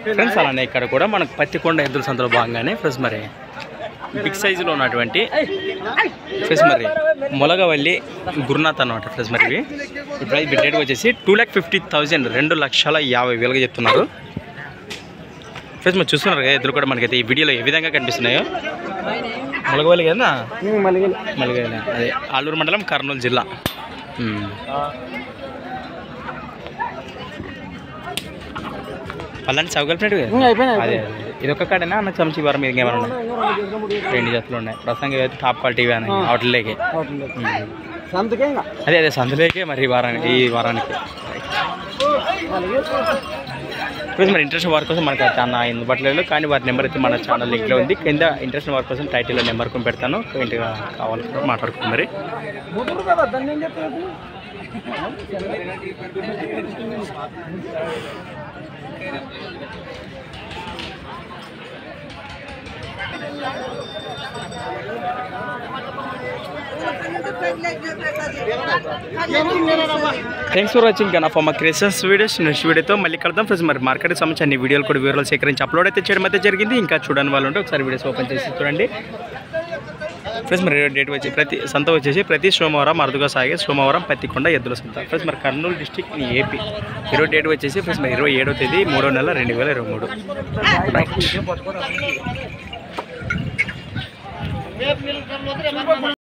Friends అలానే ఇక్కడ కూడా మనకు పత్తికొండ ఎద్దుల సంతలో భాగంగానే ఫ్రెండ్స్ మరి బిగ్ సైజులో ఉన్నటువంటి ఫ్రెండ్స్ మరి మొలగవల్లి గురునాథ్ అనమాట ఫ్రెండ్స్ మరి ఇవి ఈ ప్రైస్ రేట్ వచ్చేసి టూ ల్యాక్ ఫిఫ్టీ థౌజండ్ రెండు లక్షల యాభై వేలుగా చెప్తున్నారు ఫ్రెండ్స్ మరి చూస్తున్నారు కదా ఎద్దులు కూడా మనకైతే ఈ వీడియోలో ఏ విధంగా కనిపిస్తున్నాయో మొలగవల్లి కదా మల్లిగల్లి అదే ఆలూరు మండలం కర్నూలు జిల్లా ఉమ్. పల్లని సౌకల్పినట్టు అదే అదే. ఇది ఒక కాడేనా అన్న చమచి వారం మీద ఏమైనా ఉన్నాయి రెండు జతలు ఉన్నాయి ప్రస్తుతానికి అయితే టాప్ క్వాలిటీ అని అవుట్లేకే సంతకే ఇంకా అదే అదే సందులేకే మరి ఈ వారానికి ఈ వారానికి ఇప్పుడు మరి ఇంట్రెస్ట్ వారి కోసం మనకు చాలా అందుబాటులో లేదు కానీ వారి నెంబర్ అయితే మన ఛానల్ లింక్లో ఉంది కింద ఇంట్రెస్ట్ వారి కోసం టైటిల్లో నెంబర్ కొని పెడతాను ఇంటిగా కావాలి మాట్లాడుకుందాం మరి ముదురు కదా దాన్ని ఏం చెప్తారు thanks for watching gun for మా క్రియేషన్స్ వీడియోస్ నెక్స్ట్ వీడియోతో మళ్ళీ కలుద్దాం ఫ్రెండ్స్ మరి మార్కెట్ సంబంధించి అన్ని వీడియోలు కూడా వివరాలు సేకరించి అప్లోడ్ అయితే చేయడం అయితే జరిగింది ఇంకా చూడని వాళ్ళు ఉంటే ఒకసారి వీడియోస్ ఓపెన్ చేసి చూడండి ఫ్రెండ్స్ మరి డేట్ వచ్చి ప్రతి సంత వచ్చేసి ప్రతి సోమవారం అరుదుగా సాగే సోమవారం పత్తికొండ ఎద్దుల సంత ఫ్రెండ్స్ మరి కర్నూలు డిస్టిక్ ఏపీ ఈరోజు డేట్ వచ్చేసి ఫ్రెండ్స్ మరి ఇరవై ఏడో తేదీ మూడో నెల రెండు వేల ఇరవై మూడు రైట్